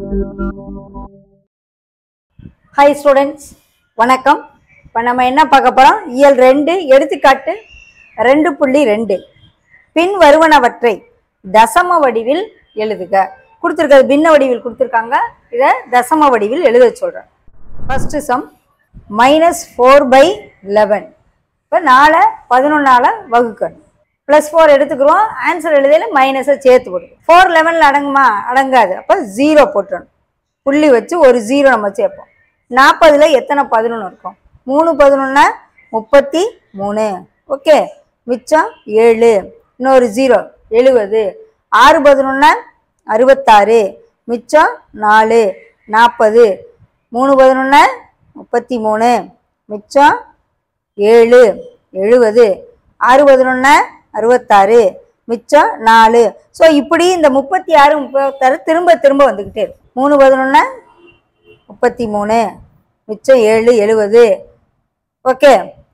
hi students வணக்கம் இப்போ நம்ம என்ன பார்க்க போகிறோம் இயல் ரெண்டு எடுத்துக்காட்டு ரெண்டு புள்ளி ரெண்டு பின் வருவனவற்றை தசம வடிவில் எழுதுக கொடுத்துருக்கிறது பின்ன வடிவில் கொடுத்துருக்காங்க இதை தசம வடிவில் எழுத சொல்கிறேன் first sum minus four by eleven இப்போ நாலை பதினொன்றால் வகுக்கணும் ப்ளஸ் ஃபோர் எடுத்துக்கிறோம் ஆன்சர் எழுதையில் மைனஸை சேர்த்து போடுவோம் ஃபோர் லெவனில் அடங்குமா அடங்காது அப்போ ஜீரோ போட்டுறணும் புள்ளி வச்சு ஒரு ஜீரோ நம்ம சேர்ப்போம் நாற்பதில் எத்தனை பதினொன்று இருக்கும் மூணு பதினொன்னா முப்பத்தி மூணு ஓகே மிச்சம் ஏழு இன்னொரு ஜீரோ எழுபது ஆறு பதினொன்னா அறுபத்தாறு மிச்சம் நாலு நாற்பது மூணு பதினொன்னா முப்பத்தி மூணு மிச்சம் ஏழு எழுபது ஆறு பதினொன்று அறுபத்தாறு மிச்சம் நாலு ஸோ இப்படி இந்த முப்பத்தி ஆறு முப்பத்தாறு திரும்ப திரும்ப வந்துக்கிட்டே இருக்கும் மூணு பதினொன்று முப்பத்தி மூணு மிச்சம் ஏழு எழுபது ஓகே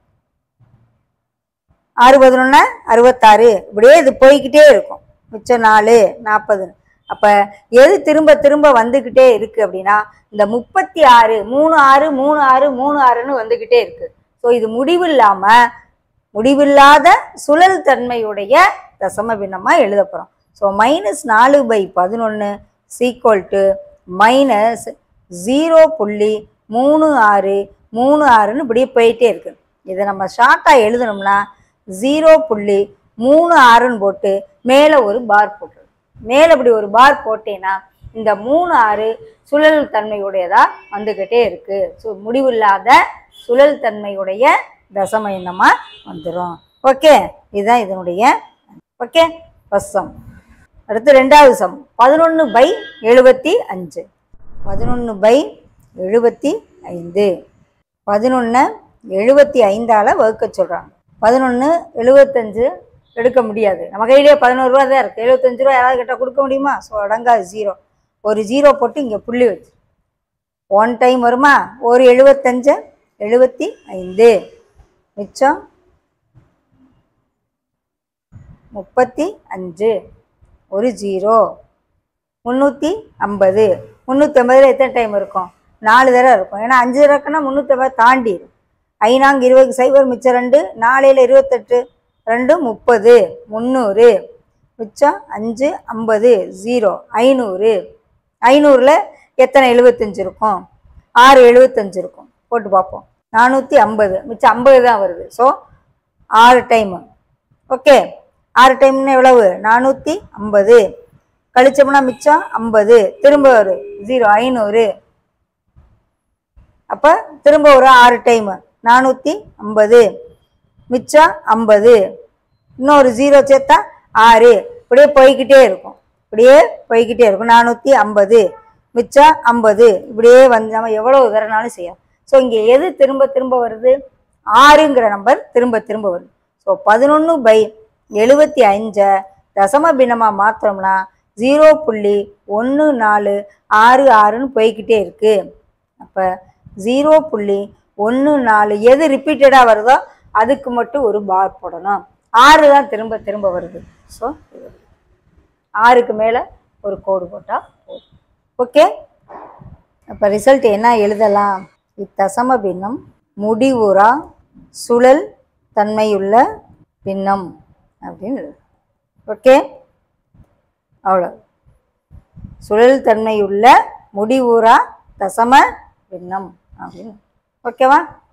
ஆறு பதினொன்று அறுபத்தாறு இப்படியே இது போய்க்கிட்டே இருக்கும் மிச்சம் நாலு நாற்பது அப்போ எது திரும்ப திரும்ப வந்துக்கிட்டே இருக்குது அப்படின்னா இந்த முப்பத்தி ஆறு மூணு ஆறு மூணு ஆறு மூணு ஆறுன்னு வந்துக்கிட்டே இருக்குது ஸோ இது முடிவில்லாமல் முடிவில்லாத சுழல் தன்மையுடைய தசம பின்னமாக எழுத போகிறோம் ஸோ மைனஸ் நாலு பை பதினொன்று சீக்வல் டு மைனஸ் ஜீரோ புள்ளி மூணு ஆறு மூணு ஆறுன்னு இப்படியே போயிட்டே இருக்கு இதை நம்ம ஷார்ட்டாக எழுதணும்னா ஜீரோ புள்ளி மூணு ஆறுன்னு போட்டு மேலே ஒரு பார் போட்டுருணும் மேலே இப்படி ஒரு பார் போட்டேன்னா இந்த மூணு ஆறு சுழல் தன்மையுடையதா வந்துக்கிட்டே இருக்கு ஸோ முடிவில்லாத சுழல் தன்மையுடைய தசம எண்ணமாக வந்துடும் ஓகே இதுதான் இதனுடைய ஓகே ஃபஸ்ட் சம் அடுத்து ரெண்டாவது சம் பதினொன்று பை எழுபத்தி அஞ்சு பதினொன்று பை எழுபத்தி ஐந்து பதினொன்று எழுபத்தி ஐந்தால் வகுக்க சொல்கிறாங்க பதினொன்று எழுபத்தஞ்சு எடுக்க முடியாது நம்ம கையிலேயே பதினோரு ரூபா தான் இருக்குது எழுபத்தஞ்சு ரூபா யாராவது கேட்டால் கொடுக்க முடியுமா ஸோ அடங்காது ஜீரோ ஒரு ஜீரோ போட்டு இங்கே புள்ளி வச்சு ஒன் டைம் வருமா ஒரு எழுபத்தஞ்சு எழுபத்தி ஐந்து மிச்சம் முப்பத்தி அஞ்சு ஒரு ஜீரோ முந்நூற்றி ஐம்பது முந்நூற்றி ஐம்பதில் எத்தனை டைம் இருக்கும் நாலு தடவை இருக்கும் ஏன்னா அஞ்சு தடவைக்குன்னா முந்நூற்றி ஐம்பது தாண்டிடும் ஐநாங்க இருபது சைபர் மிச்சம் ரெண்டு நாளையில் இருபத்தெட்டு ரெண்டு முப்பது முந்நூறு மிச்சம் அஞ்சு ஐம்பது ஜீரோ ஐநூறு ஐநூறில் எத்தனை எழுபத்தஞ்சு இருக்கும் ஆறு எழுபத்தஞ்சு இருக்கும் போட்டு பார்ப்போம் நானூற்றி ஐம்பது மிச்சம் ஐம்பது தான் வருது ஸோ ஆறு டைமு ஓகே ஆறு டைம்னு எவ்வளவு நானூற்றி ஐம்பது கழிச்சோம்னா மிச்சம் ஐம்பது திரும்ப ஒரு ஜீரோ ஐநூறு அப்போ திரும்ப ஒரு ஆறு டைமு நானூற்றி ஐம்பது மிச்சம் ஐம்பது இன்னொரு ஜீரோ சேர்த்தா ஆறு இப்படியே போய்கிட்டே இருக்கும் இப்படியே போய்கிட்டே இருக்கும் நானூற்றி ஐம்பது மிச்சம் ஐம்பது இப்படியே வந்து நம்ம எவ்வளோ தரனாலும் செய்யலாம் ஸோ இங்கே எது திரும்ப திரும்ப வருது ஆறுங்கிற நம்பர் திரும்ப திரும்ப வருது ஸோ பதினொன்று பை எழுபத்தி அஞ்சை தசம பின்னமாக மாற்றோம்னா ஜீரோ புள்ளி ஒன்று நாலு ஆறு ஆறுன்னு போய்கிட்டே இருக்கு அப்போ ஜீரோ புள்ளி ஒன்று நாலு எது ரிப்பீட்டடாக வருதோ அதுக்கு மட்டும் ஒரு பார் போடணும் ஆறு தான் திரும்ப திரும்ப வருது ஸோ ஆறுக்கு மேலே ஒரு கோடு போட்டால் போதும் ஓகே அப்போ ரிசல்ட் என்ன எழுதலாம் இத்தசம பின்னம் முடிவுறா சுழல் தன்மையுள்ள பின்னம் அப்படின்னு எழுதலாம் ஓகே அவ்வளோ சுழல் தன்மையுள்ள முடிவுறா தசம பின்னம் அப்படின்னு ஓகேவா